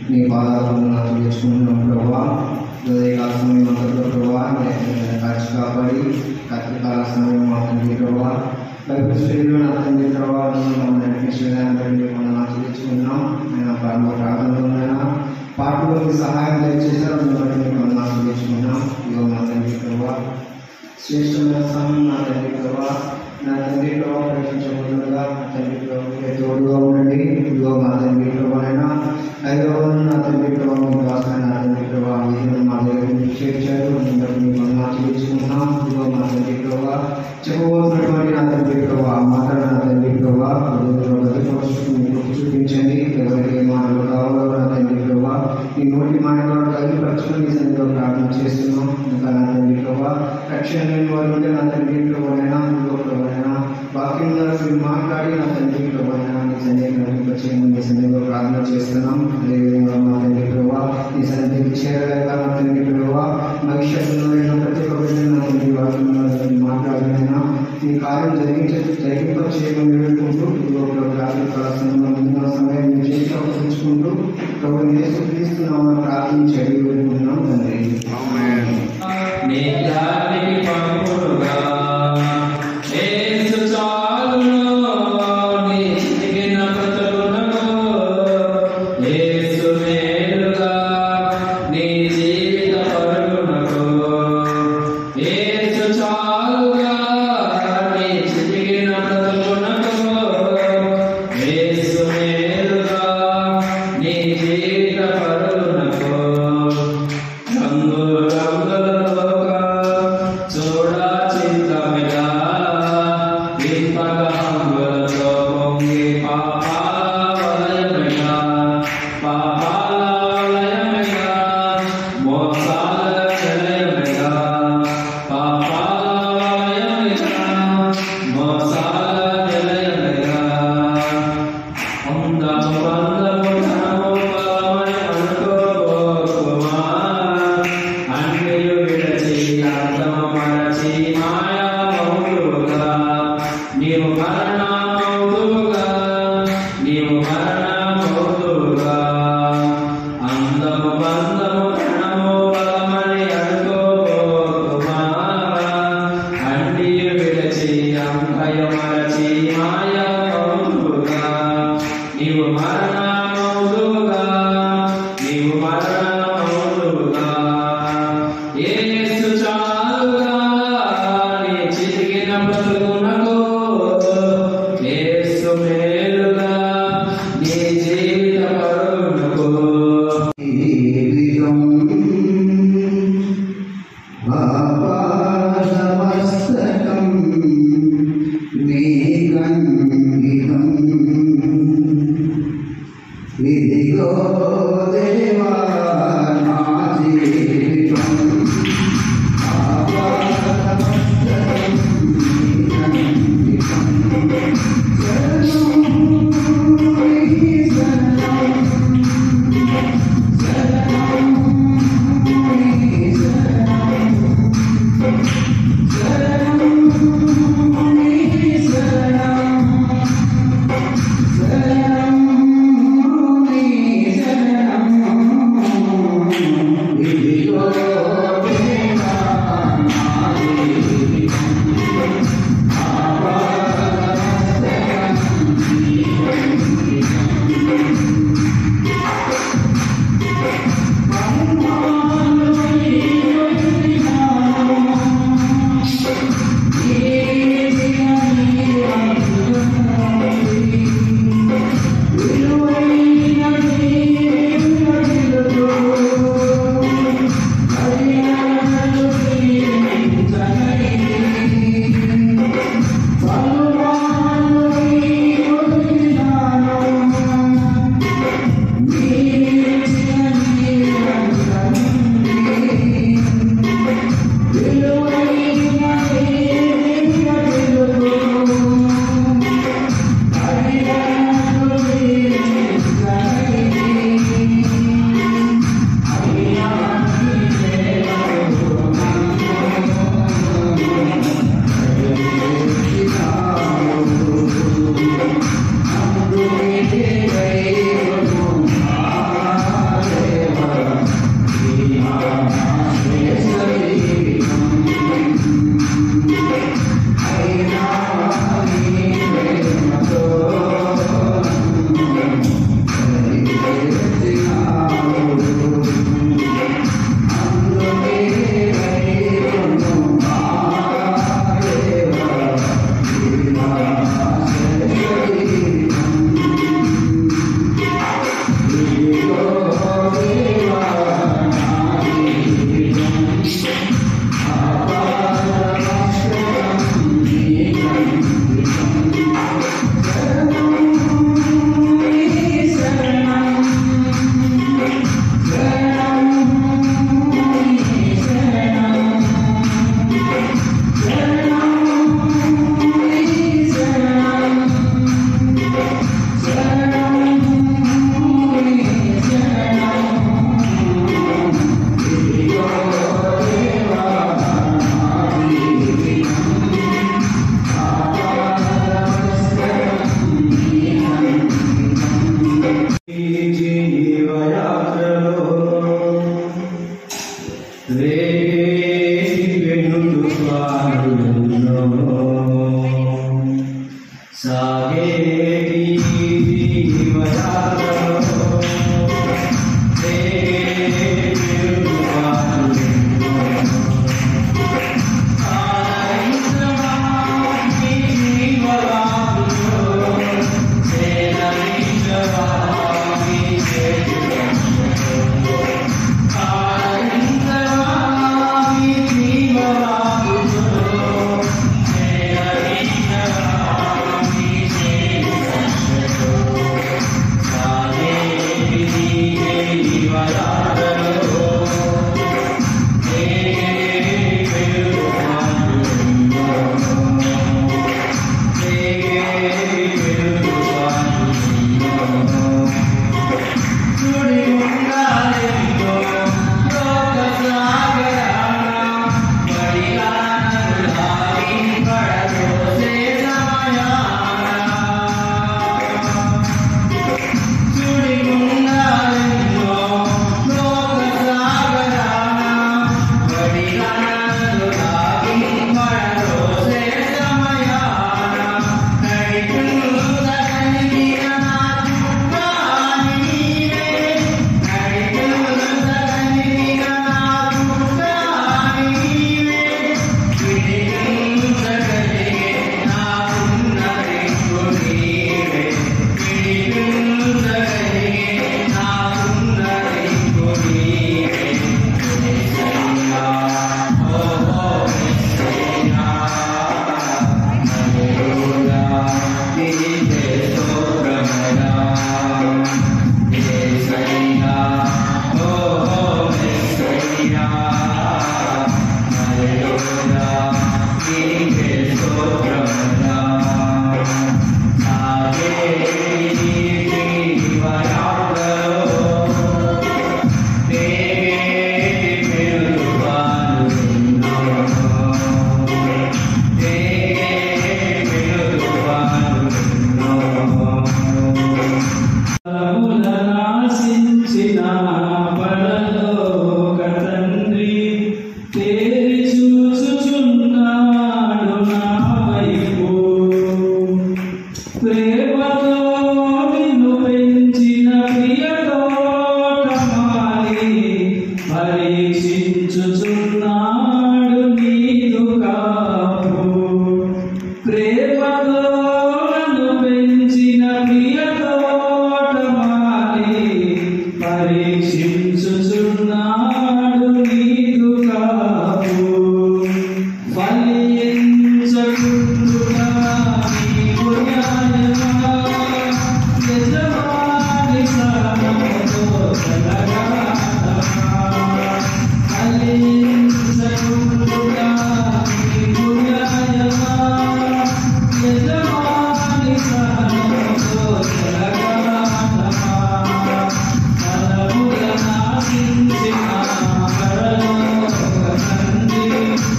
నీ పాదాలను నాకు తెచ్చుకుంటున్నాం ప్రభా ఉదయకాల సమయం అంతలో ప్రభా కాచి కాపాడి కత్తికాల సమయం మా తండ్రి ప్రభా బైబిల్ స్టడీలో నా తండ్రి ప్రభా మమ్మల్ని నడిపించడానికి మనం నాకు తెచ్చుకున్నాం నేను ప్రారంభ ప్రార్థనలోనైనా పాటలోకి సహాయం దయచేశారు అందుబట్టి మీకు నాకు తెచ్చుకున్నాం ఇదిగో మా తండ్రి ప్రభా శ్రేష్టమైన సమయం నా తండ్రి ప్రభా నా తండ్రి ప్రభా ప్రకటించబోతుండగా నా తండ్రి ప్రభు తోడుగా ఉండండి ఇదిగో మా తండ్రి ప్రభానైనా ఐదో నా తండ్రి ప్రభా మీ దాసిన నా తండ్రి ప్రభా మీరు మా దగ్గర మీకు చేర్చారు అందుబట్టి మీకు నాకు తెచ్చుకున్నాం ఇదిగో మా తండ్రి ప్రభా చెప్పబోతున్నటువంటి నా తండ్రి ప్రభా ఆ మాటలు నా తండ్రి ప్రభా హృదయంలో గతిపరుచుకుని మీకు చూపించండి ఎవరికి ఏ మాటలు కావాలో నా తండ్రి ప్రభా ఈ నోటి మాటలు గతిపరచుకుని ఈ సన్నిధిలో ప్రార్థన చేస్తున్నాం ఇంకా నా తండ్రి ప్రభా రక్షణ లేని వారు ఉంటే నా తండ్రి ప్రభావైనా ఇంకో ప్రభావైనా వాక్యం ద్వారా మీరు మాట్లాడి నా తండ్రి ప్రభావైనా నీ సన్నిధికి నడిపించమని నీ సన్నిధిలో ప్రార్థన చేస్తున్నాం అదేవిధంగా మా తండ్రి ప్రభా నీ సన్నిధికి చేరలేక నా తండ్రి ప్రభా భవిష్యత్తులో నేను ప్రతి ఒక్కరిని నా తండ్రి వాక్యంలో మాట్లాడినైనా నీ కార్యం జరిగించ జరిగింప చేయమని వేడుకుంటూ ఇదిగో ప్రభు రాత్రి కళాశాలలో ముందున్న సమయం మీ చేతిలో అప్పగించుకుంటూ ప్రభు నేసు క్రీస్తున్నామని ప్రార్థించి అడిగి వేడుకుంటున్నాం తండ్రి నీ దానికి పంపుడుగా యేసు చాలును నీ చితికిన బ్రతుకునకు యేసు మేలుగా నీ జీవిత పరుగునకు యేసు చాలుగా నీ చితికిన బ్రతుకునకు యేసు మేలుగా నీ జీవిత పరుగునకు రంగు రంగులలోక చూడ చింతమిగా దీపక హంగులతో పొంగి పాపాలయమిగా పాపాలయమిగా మోసాల చెలయమిగా పాపాలయమిగా మోసాల చెలయమిగా అందము బంధము ధనము బలమని అనుకోబోకుమా అన్నియు విడచి అందము మరచి మాయా మౌలుగా నీవు మరణమౌదుగా నీవు మరణమౌదుగా అందము బంధము ధనము బలమని అనుకోబోకుమా అన్నియు విడచి అంభయ మరచి మాయా మౌలుగా నీవు మరణమౌదుగా నీవు మరణమౌదుగా యేసు చాలుగా నీ చితికిన బ్రతుకునకు యేసు మేలుగా నీ జీవిత పరునకు జీవితం ఆపాదమస్తకం నీకంకితం ఇదిగో దేవా నా జీవితం ఆపాదమస్తకం నీకంకితం ఇదిగో దేవా పరీక్షించుచున్నాడు నీదు కాపు ఫలించకుండుగా నీకు న్యాయమా యజమాని సహనముతో కలగాలమా ఫలించకుండుగా నీకు న్యాయమా యజమాని సహనముతో కలగాలమా బలముగా నాశించిన పరలోక తండ్రి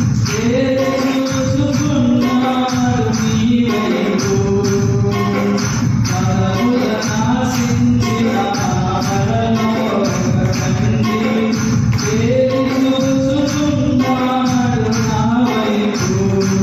చూసుకున్నాడు నీ వైపు బలముగా నాశించిన పరలోక తండ్రి చూసుకున్నాడు నా వైపు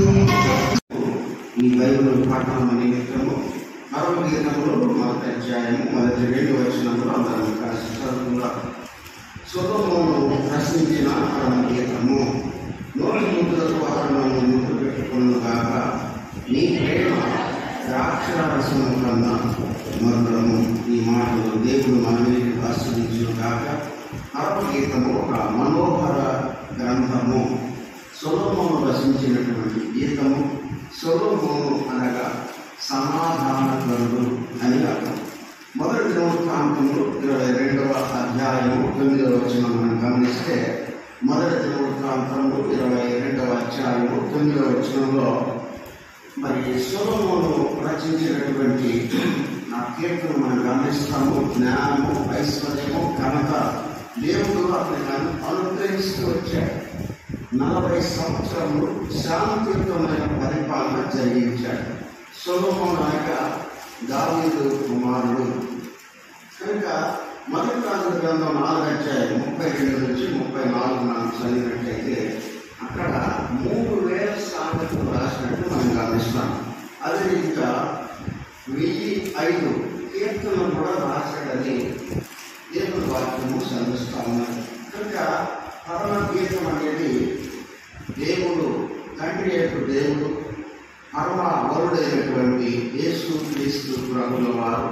ఈ బైబిల్ పాఠం నిమిత్తము మరొక గీతంలో మొదటి అధ్యాయము మొదటి రెండు వచనంలో అందరం కలిసి చదువుకుందాం సులభమును ప్రశ్నించిన పరమ గీతము నోటి ముద్రతో ఆహారము ముద్దు పెట్టుకున్న కాక నీ ప్రేమ ద్రాక్షరసము కన్నా మధురము ఈ మాటలు దేవుడు మనమేకి ఆస్వాదించును కాక పరమ గీతము ఒక మనోహర గ్రంథము సొలోమోను రచించినటువంటి గీతము సొలోమోను అనగా సమాధానకరుడు అని అర్థం మొదటి దినవృత్తాంతములు ఇరవై రెండవ అధ్యాయము తొమ్మిదవ వచ్చిన మనం గమనిస్తే మొదటి దినవృత్తాంతములు ఇరవై రెండవ అధ్యాయము తొమ్మిదవ వచనంలో మరి సొలోమోను రచించినటువంటి ఆ కీర్తన మనం గమనిస్తాము జ్ఞానము ఐశ్వర్యము ఘనత దేవుడు అతనికి అను- అనుగ్రహిస్తూ వచ్చాడు నలభై సంవత్సరములు శాంతియుతమైన పరిపాలన జరిగించాడు సొలోమోను అనగా దావీదు కుమారుడు కనుక మొదటి రాజుల గ్రంథం నాలుగు అధ్యాయం ముప్పై రెండు నుంచి ముప్పై నాలుగు మనం చదివినట్లయితే అక్కడ మూడు వేల సామెతలు రాసినట్టు మనం గమనిస్తాం అదే రీతిగా వెయ్యి ఐదు కీర్తనలు కూడా రాశాడని దేవుని వాక్యము చదివిస్తా ఉన్నారు కనుక పరమ గీతం అనేది దేవుడు తండ్రి యొక్క దేవుడు పరమ వరుడైనటువంటి యేసు క్రీస్తు ప్రభుల వారు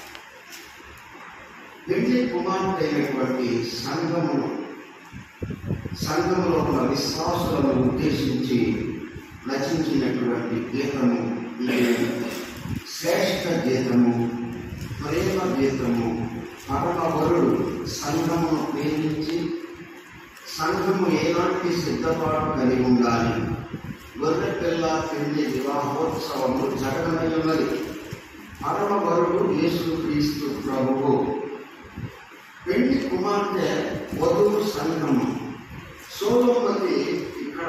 పెళ్లి కుమార్తె అయినటువంటి సంఘమును సంఘంలో ఉన్న విశ్వాసులను ఉద్దేశించి రచించినటువంటి గీతము ఇది శ్రేష్ఠ గీతము ప్రేమ గీతము పరమ వరుడు సంఘమును ప్రేమించి సంఘము ఏలాంటి సిద్ధపాటు కలిగి ఉండాలి గొర్రె పిల్ల పెళ్లి వివాహోత్సవము జరగనై ఉన్నది పరమ వరుడు యేసు క్రీస్తు ప్రభువు పెళ్లి కుమార్తె వధువు సంఘము సోలోపతి ఇక్కడ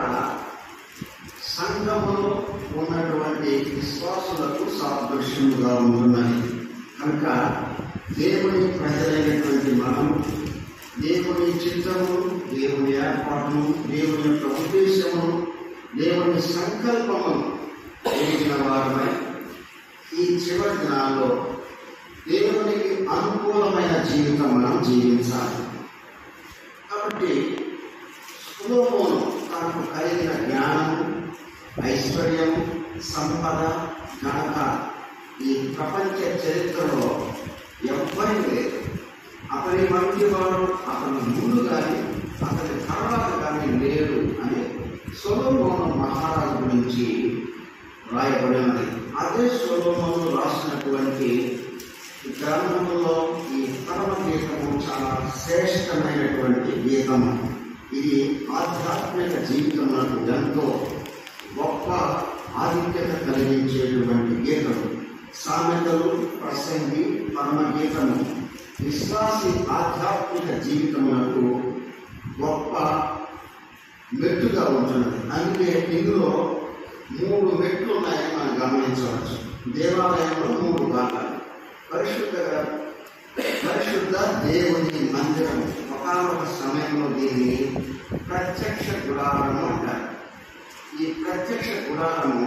సంఘములో ఉన్నటువంటి విశ్వాసులకు సాదృశ్యముగా ఉంటున్నది కనుక దేవుని ప్రజలైనటువంటి మనం దేవుని చిత్తము దేవుని ఏర్పాటును దేవుని యొక్క ఉద్దేశము దేవుని సంకల్పము కలిగిన వారమై ఈ చివరి దినాల్లో దేవునికి అనుకూలమైన జీవితం మనం జీవించాలి కాబట్టి సులోమోను తనకు కలిగిన జ్ఞానము ఐశ్వర్యము సంపద ఘనత ఈ ప్రపంచ చరిత్రలో ఎవ్వరి లేదు అతని వంటి వాడు అతని ముందు కానీ అతని తర్వాత కానీ లేడు అని సొలోమోను మహారాజు గురించి రాయబడి ఉన్నది అదే సొలోమోను రాసినటువంటి ఈ గ్రంథంలో ఈ పరమ గీతము చాలా శ్రేష్టమైనటువంటి గీతము ఇది ఆధ్యాత్మిక జీవితంలో ఎంతో గొప్ప ఆధిక్యత కలిగించేటువంటి గీతము సామెతలు ప్రసంగి పరమ గీతము విశ్వాసి ఆధ్యాత్మిక జీవితములకు గొప్ప మెట్టుగా ఉంటున్నది అందుకే ఇందులో మూడు మెట్లు ఉన్నాయని మనం గమనించవచ్చు దేవాలయంలో మూడు భాగాలు పరిశుద్ధ పరిశుద్ధ దేవుని మందిరం ఒకనొక సమయంలో దీన్ని ప్రత్యక్ష గుడారము అంటారు ఈ ప్రత్యక్ష గుడారము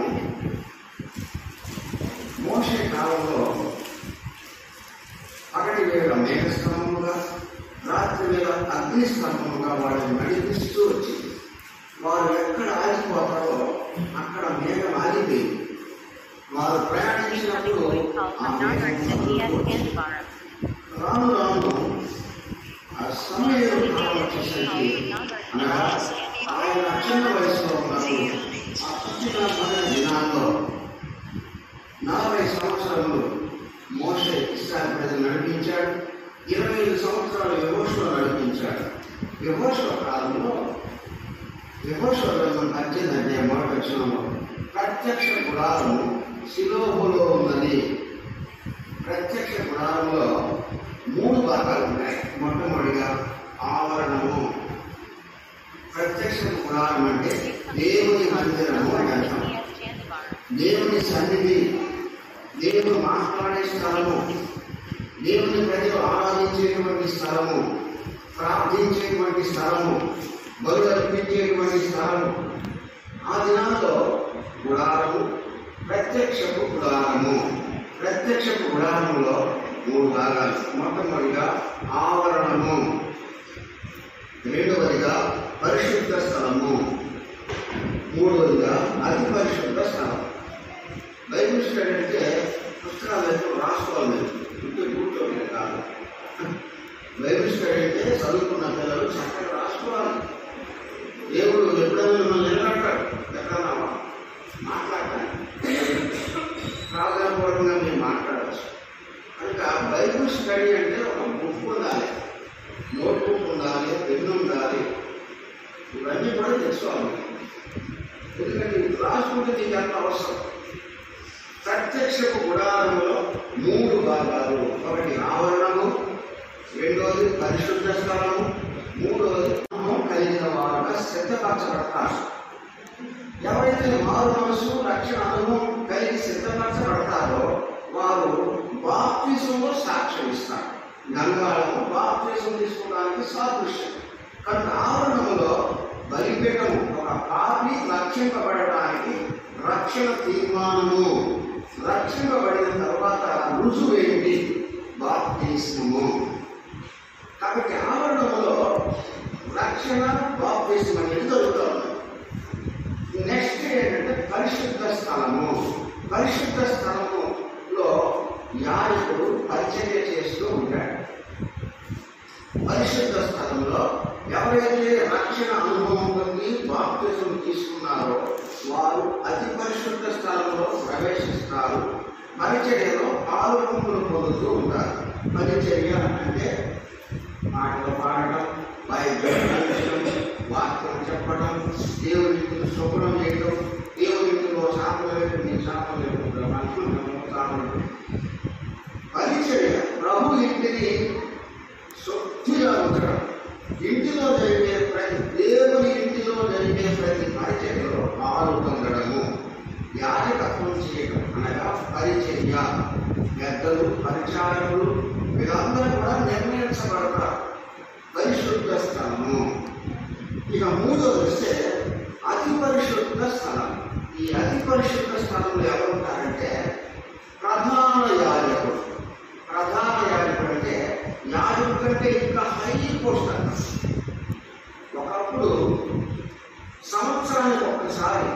మోసే కాలంలో పగటి వేళ మేఘస్తంభముగా రాత్రి వేళ అగ్ని స్తంభముగా వాడిని నడిపిస్తూ వచ్చింది వారు ఎక్కడ ఆగిపోతారో అక్కడ మేఘం ఆగిపోయింది వారు ప్రయాణించినప్పుడు Incoming call ఆ from Northern మేఘం City కదులుతూ at వచ్చింది. Anbar. రాను రాను సమయం కాలం వచ్చేసరికి అనగా ఆయన చిన్న వయసులో ఉన్నప్పుడు ఆ పుట్టిన మొదటి దినాల్లో నలభై సంవత్సరములు మోసే ఇస్రాయల్ ప్రజలు నడిపించాడు ఇరవై ఐదు సంవత్సరాలు యహోషులో నడిపించాడు యహోషువ కాలంలో యహోషువ గ్రంథం పద్దెనిమిది అధ్యాయం మొదటి వచ్చినంలో ప్రత్యక్ష గుడారము శిలోహులో ఉన్నది ప్రత్యక్ష గుడారంలో మూడు భాగాలు ఉన్నాయి మొట్టమొదటిగా ఆవరణము ప్రత్యక్ష గుడారం అంటే దేవుని మందిరము అని అర్థం దేవుని సన్నిధి దేవుడు మాట్లాడే స్థలము దేవుని ప్రజలు ఆరాధించేటువంటి స్థలము ప్రార్థించేటువంటి స్థలము బలు అర్పించేటువంటి స్థలము ఆ దినాల్లో గుడారము ప్రత్యక్షపు గుడారము ప్రత్యక్షపు గుడారములో మూడు భాగాలు మొట్టమొదటిగా ఆవరణము రెండవదిగా పరిశుద్ధ స్థలము మూడవదిగా అతి పరిశుద్ధ స్థలం బైబిల్ స్టడీ అంటే పుస్తకాలు అయితే రాసుకోవాలి ఇంట్లో కూర్చోలేదు కాదు బైబిల్ స్టడీ అంటే చదువుకున్న పిల్లలు చక్కగా రాసుకోవాలి దేవుడు ఎప్పుడైనా మిమ్మల్ని నిలబడతాడు ఎక్కడన్నా మాట్లాడతాను ప్రాధాన్యపూర్వకంగా మీరు మాట్లాడవచ్చు కనుక బైబిల్ స్టడీ అంటే ఒక బుక్ ఉండాలి నోట్ బుక్ ఉండాలి పెన్ను ఉండాలి ఇవన్నీ కూడా తెచ్చుకోవాలి ఎందుకంటే ఇది రాసుకుంటే నీకు ఎంత అవసరం ప్రత్యక్షపు గుడారంలో మూడు భాగాలు ఒకటి ఆవరణము రెండోది పరిశుద్ధ స్థలము మూడోది నామం కలిగిన వారుగా సిద్ధపరచబడతారు ఎవరైతే మారు మనసు రక్షణ అనుభవం కలిగి సిద్ధపరచబడతారో వారు బాప్తిజంలో సాక్ష్యం ఇస్తారు గంగాళము బాప్తిజం తీసుకోవడానికి సాదృశ్యం కనుక ఆవరణములో బలిపీఠము ఒక పాపి రక్షింపబడటానికి రక్షణ తీర్మానము రక్షింపబడిన తర్వాత రుజువు ఏంటి బాప్తిస్మము కాబట్టి ఆవరణములో రక్షణ బాప్తిస్మం అనేది జరుగుతుంది నెక్స్ట్ ఏంటంటే పరిశుద్ధ స్థలము పరిశుద్ధ స్థలములో యాజకుడు పరిచర్య చేస్తూ ఉంటాడు పరిశుద్ధ స్థలంలో ఎవరైతే రక్షణ అనుభవం పొంది బాప్తిజం తీసుకున్నారో వారు అతి పరిశుద్ధ స్థలంలో ప్రవేశిస్తారు పరిచర్యలో పాల్గొంపులు పొందుతూ ఉంటారు పరిచర్య అంటే మాటలు పాడటం బైబిల్ చదవడం, వాక్యం చెప్పడం దేవుని ఇంటిని శుభ్రం చేయడం దేవుని ఇంటిలో శాపం లేదు నీ శాపం లేదు మనుషులు పరిచర్య ప్రభు ఇంటిని శుద్ధిగా ఉంచడం ఇంటిలో జరిగే ప్రతి దేవుని ఇంటిలో జరిగే ప్రతి పరిచర్యలో పాలు పొందడము యాజకత్వం చేయడం అనగా పరిచర్య పెద్దలు పరిచారకులు వీళ్ళందరూ కూడా నిర్ణయించబడతారు పరిశుద్ధ స్థలము ఇక మూడోది వస్తే అతి పరిశుద్ధ స్థలం ఈ అతి పరిశుద్ధ స్థలంలో ఎవరు ఉంటారంటే ప్రధాన యాజకుడు ప్రధాన యాజకుడు అంటే యాజకుడు కంటే ఇంకా హై పోస్ట్ అన్నమాట. ఒకప్పుడు సంవత్సరానికి ఒక్కసారి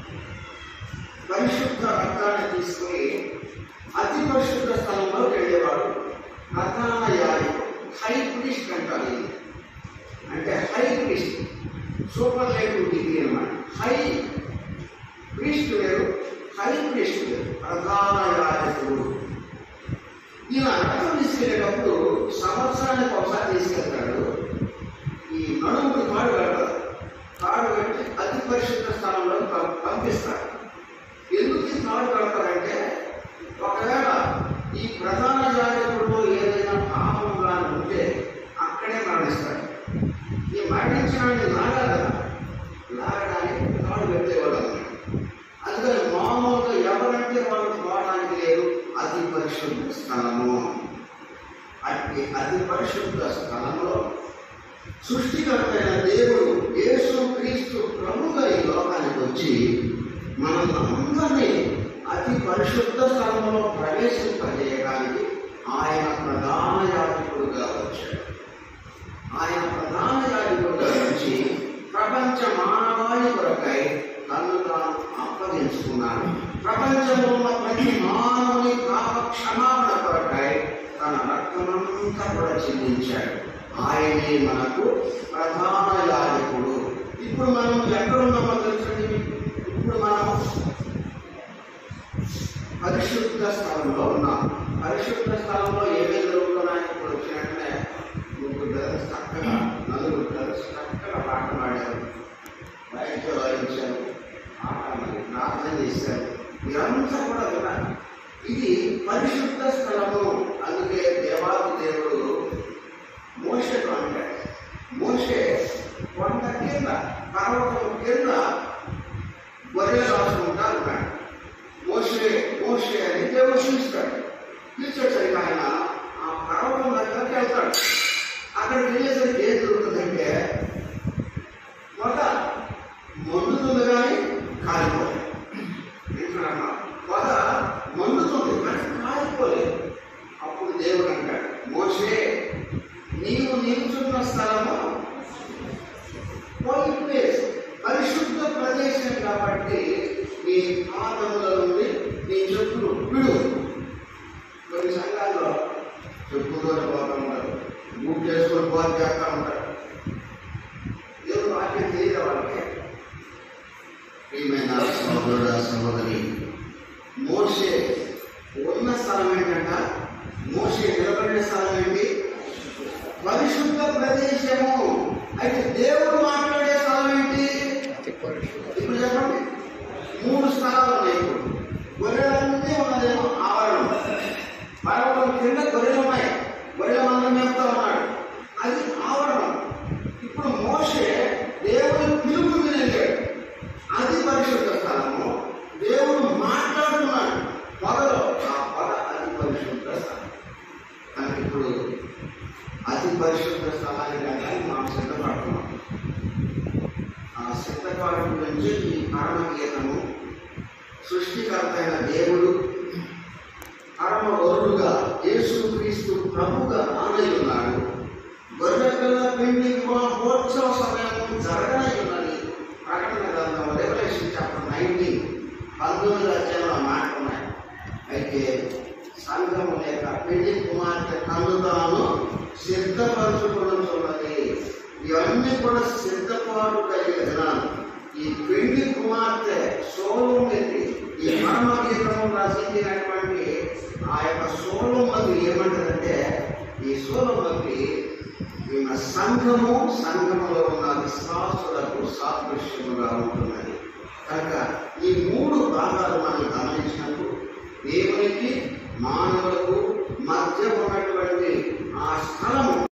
పరిశుద్ధ రక్తాన్ని తీసుకుని అతి పరిశుద్ధ స్థలంలో వెళ్ళేవాడు ప్రధాన యాజకుడు హై ప్రిస్ట్ అంటారు ఇది. అంటే high priest superlative degree అన్నమాట హై ప్రిస్ట్ వేరు హై ప్రిస్ట్ వేరు ప్రధాన యాజకుడు ఈయన రక్తం తీసుకెళ్ళేటప్పుడు సంవత్సరానికి ఒకసారి తీసుకెళ్తాడు ఈ నడుముకి తాడు కడతారు తాడు కట్టి అతి పరిశుద్ధ స్థలంలో పం- పంపిస్తారు ఎందుకు ఈ తాడు కడతారంటే ఒకవేళ ఈ ప్రధాన యాజకుడిలో ఏదైనా పాపం కానీ ఉంటే అక్కడే మరణిస్తాడు ఈ మరణించడాన్ని లాగాలి కదా లాగడానికి తాడు పెట్టేవాడు అన్నమాట అందుకని మామూలుగా ఎవరంటే వాళ్ళు పోవడానికి లేదు అతి పరిశుద్ధ స్థలము అట్టి అతి పరిశుద్ధ స్థలంలో సృష్టికర్తైన దేవుడు యేసు క్రీస్తు ప్రభుగా ఈ లోకానికి వచ్చి మనం అందరినీ అతి పరిశుద్ధ స్థలంలో ప్రవేశింపజేయడానికి ఆయన ప్రధాన యాజకుడుగా వచ్చాడు ఆయన ప్రధాన యాజకుడుగా వచ్చి ప్రపంచ మానవాళి కొరకై తను తాను అప్పగించుకున్నాడు ప్రపంచంలో ఉన్న ప్రతి మానవుని పాప క్షమాపణ కొరకై తన రక్తమంతా కూడా చెల్లించాడు ఆయనే మనకు ప్రధాన యాజకుడు ఇప్పుడు మనం ఎక్కడ ఉన్నామో తెలుసండి మీకు? ఇప్పుడు మనం పరిశుద్ధ స్థలంలో ఉన్నాం పరిశుద్ధ స్థలంలో ఏమేమి జరుగుతున్నాయని ఇప్పుడు వచ్చినట్లే ముగ్గురు బ్రదర్స్ చక్కగా నలుగురు బ్రదర్స్ చక్కగా పాట పాడారు బయట వాయించారు పాట మరి ప్రార్థన చేశారు మీరంతా కూడా విన్నారు ఇది పరిశుద్ధ స్థలము అందుకే దేవాది దేవుడు మోషకు అంటాడు మోషే కొండ కింద పర్వతం కింద గొర్రెలు రాసుకుంటా ఉన్నాడు మోషే మోషే అని దేవుడు పిలుస్తాడు పిలిచేసరికి ఆయన ఆ పర్వతం దగ్గరికి వెళ్తాడు అక్కడికి వెళ్ళేసరికి ఏం దొరుకుతుందంటే మొద మండుతుంది కానీ కాలిపోలేదు వింటున్నామా పొద మండుతుంది కానీ కాలిపోలేదు అప్పుడు దేవుడు అంటాడు మోషే నీవు నిల్చున్న స్థలము holy place, పరిశుద్ధ ప్రదేశం కాబట్టి నీ పాదముల నుండి నీ చెప్పులు విడు కొన్ని సంఘాల్లో చెప్పులతో పోతా ఉంటారు బూట్ చేసుకొని పోత చేస్తూ ఉంటారు దేవుడు వాక్యం తెలియదు వాళ్ళకి ప్రియమైన సహోదరుడ సహోదరి మోసే ఉన్న స్థలం ఏంటంట మోసే నిలబడిన స్థలం ఏంటి పరిశుద్ధ ప్రదేశము అయితే దేవుడు మాట్లాడే స్థలం ఏంటి ఇప్పుడు చెప్పండి మూడు స్థలాలు ఉన్నాయి ఇప్పుడు గొర్రెలన్నీ ఉన్నదేమో ఆవరణం పర్వతం కింద గొర్రెలు ఉన్నాయి గొర్రెల మందం మేపుతా ఉన్నాడు అది ఆవరణం ఇప్పుడు మోసే దేవుని పిలుపు వినలేడు అది పరిశుద్ధ స్థలము దేవుడు మాట్లాడుతున్నాడు పొగలో ఆ పొగ అది పరిశుద్ధ స్థలం అని ఇప్పుడు అతి పరిశుద్ధ స్థలానికి వెళ్ళాలి మనం సిద్ధపడుతున్నాం ఆ సిద్ధపాటు గురించి ఈ పరమగీతము సృష్టికర్త అయిన దేవుడు పరమ వరుడుగా యేసు క్రీస్తు ప్రభుగా ఆనై ఉన్నాడు గొర్రెపిల్ల పిండి మహోత్సవ సమయం జరగనై ఉన్నది ప్రకటన గ్రంథం రెవల్యూషన్ చాప్టర్ నైన్టీన్ పంతొమ్మిది అధ్యాయంలో మాట ఉన్నాయి అయితే సంఘము లేక పెళ్లి కుమార్తె తను తాను సిద్ధపరచుకోవడం ఇవన్నీ కూడా సిద్ధపాటు కలిగిన దినాలు ఈ పెళ్లి కుమార్తె సోలోమతి ఈ మరణ గీతము రచించినటువంటి ఆ యొక్క సోలోమతి ఏమంటారంటే ఈ సోలోమతి ఈమె సంఘము సంఘములో ఉన్న విశ్వాసులకు సాదృశ్యముగా ఉంటున్నది కనుక ఈ మూడు భాగాలు మనం గమనించినప్పుడు దేవునికి మానవులకు మధ్య ఉన్నటువంటి ఆ స్థలము